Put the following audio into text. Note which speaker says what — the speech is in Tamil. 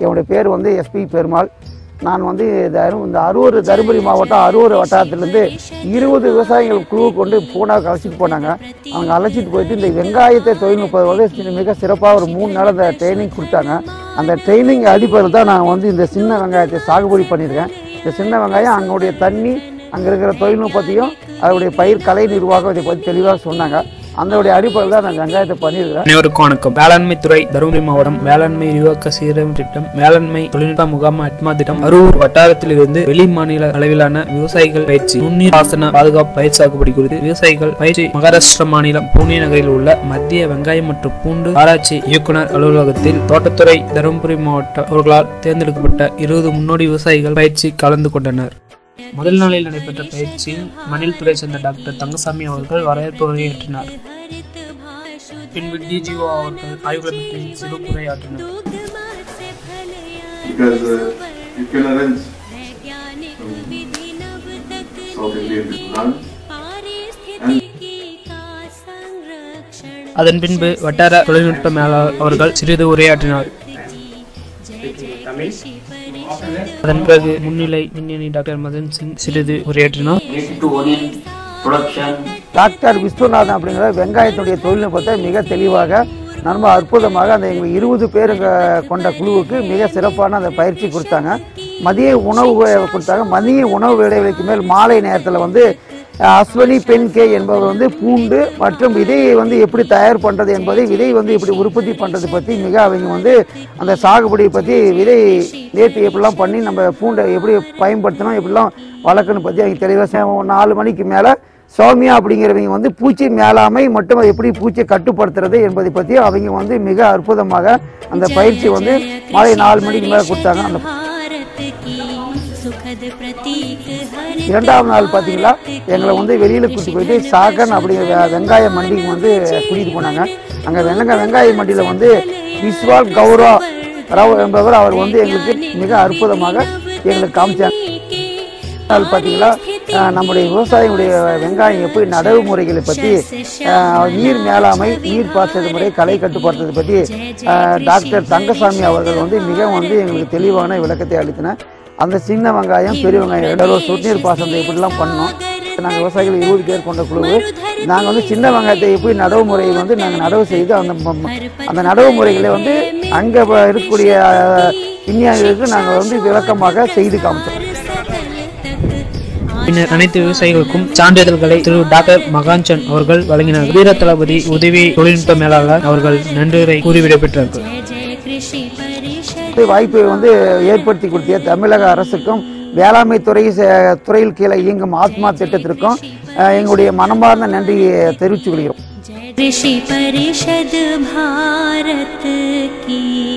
Speaker 1: என்னுடைய பேர் வந்து எஸ்பி பெருமாள் நான் வந்து தரு இந்த அரூர் தருமபுரி மாவட்டம் அரூர் வட்டாரத்திலேருந்து இருபது விவசாயிகள் குழு கொண்டு பூனாவுக்கு அழைச்சிட்டு போனாங்க அவங்க அழைச்சிட்டு போயிட்டு இந்த வெங்காயத்தை தொழில்நுட்பம் வந்து சி- மிக சிறப்பாக ஒரு மூணு நாள் அந்த ட்ரைனிங் கொடுத்தாங்க அந்த ட்ரைனிங் அடிப்படையில் தான் நான் வந்து இந்த சின்ன வெங்காயத்தை சாகுபடி பண்ணியிருக்கேன் இந்த சின்ன வெங்காயம் அங்களுடைய தண்ணி அங்கே இருக்கிற தொழில்நுட்பத்தையும் அதனுடைய பயிர் கலை நிர்வாகம் இதை பற்றி தெளிவாக சொன்னாங்க அதனுடைய அடிப்படையில் தான் நான் வெங்காயத்தை பண்ணியிருக்கிறேன்
Speaker 2: அனைவருக்கும் வணக்கம் வேளாண்மை துறை தருமபுரி மாவட்டம் வேளாண்மை விரிவாக்க சீரம் திட்டம் வேளாண்மை தொழில்நுட்ப முகாம் அட்மா திட்டம் அரூர் வட்டாரத்தில் இருந்து வெளி மாநில அளவிலான விவசாயிகள் பயிற்சி நுண்ணீர் பாசன பாதுகாப்பு பயிர் சாகுபடி குறித்து விவசாயிகள் பயிற்சி மகாராஷ்டிரா மாநிலம் புனே நகரில் உள்ள மத்திய வெங்காயம் மற்றும் பூண்டு ஆராய்ச்சி இயக்குனர் அலுவலகத்தில் தோட்டத்துறை தருமபுரி மாவட்ட அவர்களால் தேர்ந்தெடுக்கப்பட்ட இருபது முன்னோடி விவசாயிகள் பயிற்சி கலந்து கொண்டனர் முதல் நாளில் நடைபெற்ற பயிற்சியில் மணில் துறை சேர்ந்த டாக்டர் தங்கசாமி அவர்கள் வரவேற்பு உரையாற்றினார் பின்பு டிஜிஓ அவர்கள் ஆய்வுகளை பற்றி சிறு உரையாற்றினார்
Speaker 3: because uh, you can arrange South Indian lunch
Speaker 2: அதன் பின்பு வட்டார தொழில்நுட்ப மேலாளர் அவர்கள் சிறிது உரையாற்றினார் அதன் பிறகு முன்னிலை விஞ்ஞானி டாக்டர் மதன் சிங் சிறிது உரையாற்றினார்
Speaker 4: related to onion production
Speaker 1: doctor Viswanathan அப்படிங்கிற வெங்காயத்துடைய தொழில்நுட்பத்தை மிக தெளிவாக ரொம்ப அற்புதமாக அந்த எங்களுக்கு இருபது பேர் கொண்ட குழுவுக்கு மிக சிறப்பான அந்த பயிற்சி கொடுத்தாங்க மதிய உணவு கொடுத்தாங்க மதிய உணவு இடைவெளிக்கு மேல் மாலை நேரத்தில் வந்து அஹ், அஸ்வனி பெண் கே என்பவர் வந்து பூண்டு மற்றும் விதையை வந்து எப்படி தயார் பண்ணுறது என்பதை விதை வந்து எப்படி உற்பத்தி பண்ணுறது பற்றி மிக அவங்க வந்து அந்த சாகுபடியை பற்றி விதை நேற்று எப்படிலாம் பண்ணி நம்ம பூண்டை எப்படி பயன்படுத்தணும் எப்படிலாம் வளர்க்கணும் பற்றி அவங்க தெளிவாக நாலு மணிக்கு மேலே சௌமியா அப்படிங்கிறவங்க வந்து பூச்சி மேலாமை மற்றும் அதை எப்படி பூச்சியை கட்டுப்படுத்துறது என்பதை பற்றி அவங்க வந்து மிக அற்புதமாக அந்த பயிற்சி வந்து மாலை நாலு மணிக்கு மேலே கொடுத்தாங்க அந்த இரண்டாவது நாள் பார்த்தீங்களா எங்களை வந்து வெளியில் கூட்டிட்டு போயிட்டு சாகன் அப்படிங்கிற வெ- வெங்காய மண்டிக்கு வந்து கூட்டிகிட்டு போனாங்க அங்கே வெங்க வெங்காய மண்டியில் வந்து விஸ்வால் கௌரவா ராவ் என்பவர் அவர் வந்து எங்களுக்கு மிக அற்புதமாக எங்களுக்கு காமிச்சாங்க நாள் பார்த்தீங்களா அஹ், நம்முடைய விவசாயிகளுடைய வெங்காயம் எப்படி நடவு முறைகளை பற்றி அஹ், நீர் மேலாமை நீர் பாய்ச்சது முறை களை கட்டுப்படுத்துறது பற்றி அஹ், டாக்டர் தங்கசாமி அவர்கள் வந்து மிகவும் வந்து எங்களுக்கு தெளிவான விளக்கத்தை அளித்தனர் அந்த சின்ன வெங்காயம் பெரிய வெங்காயம் ரெண்டு சொட்டுநீர் பாசனத்தை எப்படிலாம் பண்ணோம் நாங்கள் விவசாயிகள் இருபது பேர் கொண்ட குழு நாங்கள் வந்து சின்ன வெங்காயத்தை எப்படி நடவு முறையை வந்து நாங்கள் நடவு செய்து அந்த ம- ம- அந்த நடவு முறைகளை வந்து அங்கே இருக்கக்கூடிய அஹ், விஞ்ஞானிகளுக்கு நாங்கள் வந்து விளக்கமாக செய்து காமிச்சோம்
Speaker 2: பின்னர் அனைத்து விவசாயிகளுக்கும் சான்றிதழ்களை திரு டாக்டர் மகாஞ்சன் அவர்கள் வழங்கினார் வீர தளபதி உதவி தொழில்நுட்ப மேலாளர் அவர்கள் நன்றியை கூறி விடைபெற்றார்கள்
Speaker 1: இந்த வாய்ப்பை வந்து ஏற்படுத்தி கொடுத்திய தமிழக அரசுக்கும் வேளாண்மை துறை ச- துறையில் கீழே இயங்கும் ஆத்மா திட்டத்திற்கும் அஹ், எங்களுடைய மனமார்ந்த நன்றியை தெரிவித்துக் கொள்கிறோம்
Speaker 5: कृषि परिषद भारत की